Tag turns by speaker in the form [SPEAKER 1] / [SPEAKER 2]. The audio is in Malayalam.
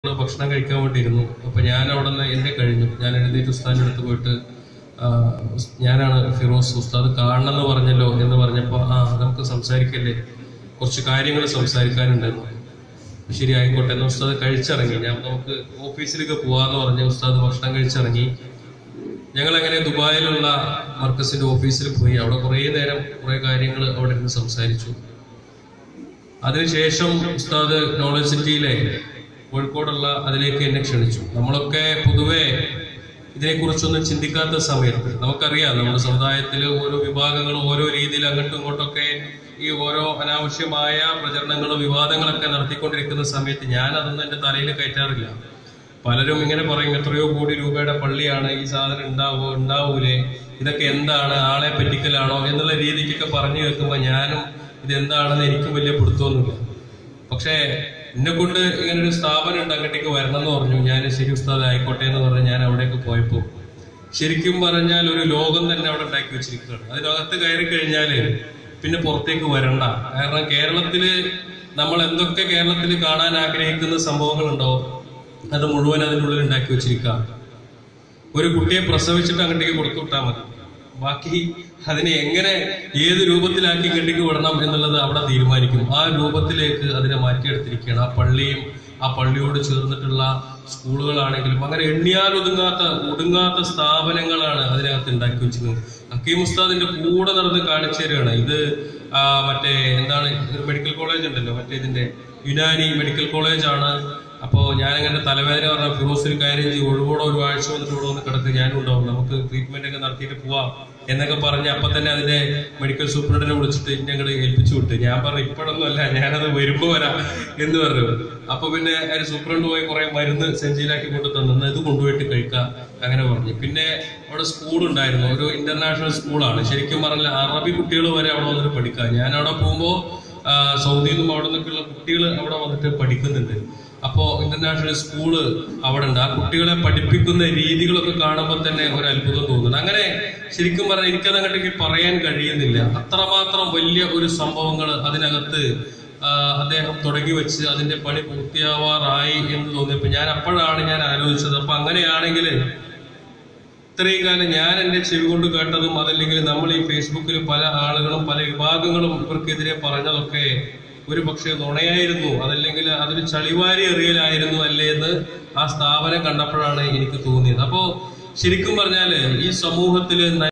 [SPEAKER 1] ഭക്ഷണം കഴിക്കാൻ വേണ്ടിയിരുന്നു അപ്പൊ ഞാൻ അവിടെ നിന്ന് എന്റെ കഴിഞ്ഞു ഞാൻ എഴുന്നേറ്റ് ഉസ്താദിന്റെ അടുത്ത് പോയിട്ട് ആ, ഉസ്- ഞാനാണ് ഫിറോസ് ഉസ്താദ് കാണണമെന്ന് പറഞ്ഞല്ലോ എന്ന് പറഞ്ഞപ്പോ ആ നമുക്ക് സംസാരിക്കല്ലേ കുറച്ച് കാര്യങ്ങൾ സംസാരിക്കാനുണ്ടെന്ന് ശരി ആയിക്കോട്ടെ എന്ന് ഉസ്താദ് കഴിച്ചിറങ്ങി ഞാൻ നമുക്ക് ഓഫീസിലേക്ക് പോവാന്ന് പറഞ്ഞ് ഉസ്താദ് ഭക്ഷണം കഴിച്ചിറങ്ങി ഞങ്ങൾ അങ്ങനെ ദുബായിലുള്ള മർക്കസിന്റെ ഓഫീസിൽ പോയി അവിടെ കുറേ നേരം കുറെ കാര്യങ്ങൾ അവിടെ ഇരുന്ന് സംസാരിച്ചു അതിനുശേഷം ഉസ്താദ് നോളജ് സിറ്റിയിലെ കോഴിക്കോടുള്ള അതിലേക്ക് എന്നെ ക്ഷണിച്ചു നമ്മളൊക്കെ പൊതുവെ ഇതിനെക്കുറിച്ചൊന്നും ചിന്തിക്കാത്ത സമയത്ത് നമുക്കറിയാം നമ്മുടെ സമുദായത്തിൽ ഓരോ വിഭാഗങ്ങളും ഓരോ രീതിയിൽ അങ്ങോട്ടും ഇങ്ങോട്ടൊക്കെ ഈ ഓരോ അനാവശ്യമായ പ്രചരണങ്ങളും വിവാദങ്ങളൊക്കെ നടത്തിക്കൊണ്ടിരിക്കുന്ന സമയത്ത് ഞാൻ അതൊന്നും എന്റെ തലയിൽ കയറ്റാറില്ല പലരും ഇങ്ങനെ പറയും എത്രയോ കോടി രൂപയുടെ പള്ളിയാണ് ഈ സാധനം ഉണ്ടാവോ ഉണ്ടാവൂലേ ഇതൊക്കെ എന്താണ് ആളെ പറ്റിക്കലാണോ എന്നുള്ള രീതിക്കൊക്കെ പറഞ്ഞു കേൾക്കുമ്പോൾ ഞാനും ഇത് എന്താണെന്ന് എനിക്കും വലിയ പിടുത്തമൊന്നുമില്ല പക്ഷേ എന്നെ കൊണ്ട് ഇങ്ങനെ ഒരു സ്ഥാപനം ഉണ്ട് അങ്ങോട്ടേക്ക് വരണം എന്ന് പറഞ്ഞു ഞാൻ ശരി ഉസ്താദ് ആയിക്കോട്ടെ എന്ന് പറഞ്ഞ് ഞാൻ അവിടേക്ക് പോയപ്പോൾ ശരിക്കും പറഞ്ഞാൽ ഒരു ലോകം തന്നെ അവിടെ ഉണ്ടാക്കി വെച്ചിരിക്കുകയാണ് അതിനകത്ത് കയറി കഴിഞ്ഞാല് പിന്നെ പുറത്തേക്ക് വരണ്ട കാരണം കേരളത്തില് നമ്മൾ എന്തൊക്കെ കേരളത്തിൽ കാണാൻ ആഗ്രഹിക്കുന്ന സംഭവങ്ങളുണ്ടോ അത് മുഴുവൻ അതിൻ്റെ ഉള്ളിൽ ഉണ്ടാക്കി വെച്ചിരിക്കുക ഒരു കുട്ടിയെ പ്രസവിച്ചിട്ട് അങ്ങോട്ടേക്ക് കൊടുത്തു വിട്ടാൽ മതി ബാക്കി അതിനെ എങ്ങനെ ഏത് രൂപത്തിലാക്കി ഇങ്ങോട്ടേക്ക് വിടണം എന്നുള്ളത് അവിടെ തീരുമാനിക്കും ആ രൂപത്തിലേക്ക് അതിനെ മാറ്റിയെടുത്തിരിക്കുകയാണ് ആ പള്ളിയും ആ പള്ളിയോട് ചേർന്നിട്ടുള്ള സ്കൂളുകളാണെങ്കിലും അങ്ങനെ എണ്ണിയാൽ ഒതുങ്ങാത്ത ഒടുങ്ങാത്ത സ്ഥാപനങ്ങളാണ് അതിനകത്ത് ഉണ്ടാക്കി വെച്ചിരുന്നത് ഹക്കീം ഉസ്താദിന്റെ കൂടെ നടന്ന് കാണിച്ചു തരികയാണ് ഇത് ആ, മറ്റേ എന്താണ് ഒരു മെഡിക്കൽ കോളേജ് ഉണ്ടല്ലോ മറ്റേ ഇതിന്റെ യുനാനി മെഡിക്കൽ കോളേജ് ആണ് അപ്പോ ഞാൻ അങ്ങനെ തലവേദന പറഞ്ഞ ഫിറോസ് ഒരു കാര്യം ചെയ്യും ഒഴിവോടെ ഒരു ആഴ്ച വന്നിട്ട് ഇവിടെ വന്ന് കിടക്ക് ഞാനും ഉണ്ടാവും നമുക്ക് ട്രീറ്റ്മെന്റ് ഒക്കെ നടത്തിയിട്ട് പോവാം എന്നൊക്കെ പറഞ്ഞ് അപ്പൊ തന്നെ അതിന്റെ മെഡിക്കൽ സൂപ്രണ്ടിനെ വിളിച്ചിട്ട് എന്നെ അങ്ങോട്ട് ഏൽപ്പിച്ചു വിട്ട് ഞാൻ പറഞ്ഞു ഇപ്പോഴൊന്നും അല്ല ഞാനത് വരുമ്പോ വരാം എന്ന് പറഞ്ഞു അപ്പൊ പിന്നെ ഒരു സൂപ്രണ്ട് പോയി കുറെ മരുന്ന് സെഞ്ചിയിലാക്കി കൊണ്ട് തന്നു "എന്നാ ഇത് കൊണ്ടുപോയിട്ട് കഴിക്കാം അങ്ങനെ പറഞ്ഞു പിന്നെ അവിടെ സ്കൂൾ ഉണ്ടായിരുന്നു ഒരു ഇന്റർനാഷണൽ സ്കൂളാണ് ശരിക്കും പറഞ്ഞാൽ അറബി കുട്ടികൾ വരെ അവിടെ വന്നിട്ട് പഠിക്കാം ഞാൻ അവിടെ പോകുമ്പോൾ സൗദിയിൽ നിന്നും അവിടെ നിന്നൊക്കെയുള്ള കുട്ടികൾ അവിടെ വന്നിട്ട് പഠിക്കുന്നുണ്ട് അപ്പോ ഇന്റർനാഷണൽ സ്കൂള് അവിടെ ഉണ്ട് ആ കുട്ടികളെ പഠിപ്പിക്കുന്ന രീതികളൊക്കെ കാണുമ്പോൾ തന്നെ ഒരു അത്ഭുതം തോന്നുന്നു അങ്ങനെ ശരിക്കും പറഞ്ഞാൽ എനിക്കത് അങ്ങോട്ടേക്ക് പറയാൻ കഴിയുന്നില്ല അത്രമാത്രം വലിയ ഒരു സംഭവങ്ങൾ അതിനകത്ത് ആ, അദ്ദേഹം തുടങ്ങി വെച്ച് അതിന്റെ പണി പൂർത്തിയാവാറായി എന്ന് തോന്നിയപ്പോ ഞാൻ അപ്പോഴാണ് ഞാൻ ആലോചിച്ചത് അപ്പൊ അങ്ങനെയാണെങ്കിൽ ഇത്രയും കാലം ഞാൻ എന്റെ ചെവി കൊണ്ട് കേട്ടതും അതല്ലെങ്കിൽ നമ്മൾ ഈ ഫേസ്ബുക്കിൽ പല ആളുകളും പല വിഭാഗങ്ങളും ഇവർക്കെതിരെ പറഞ്ഞതൊക്കെ ഒരു പക്ഷേ നുണയായിരുന്നു അതല്ലെങ്കിൽ അതൊരു ചളിവാരി എറിയലായിരുന്നു അല്ലേ എന്ന് ആ സ്ഥാപനം കണ്ടപ്പോഴാണ് എനിക്ക് തോന്നിയത് അപ്പോ ശരിക്കും പറഞ്ഞാല് ഈ സമൂഹത്തില്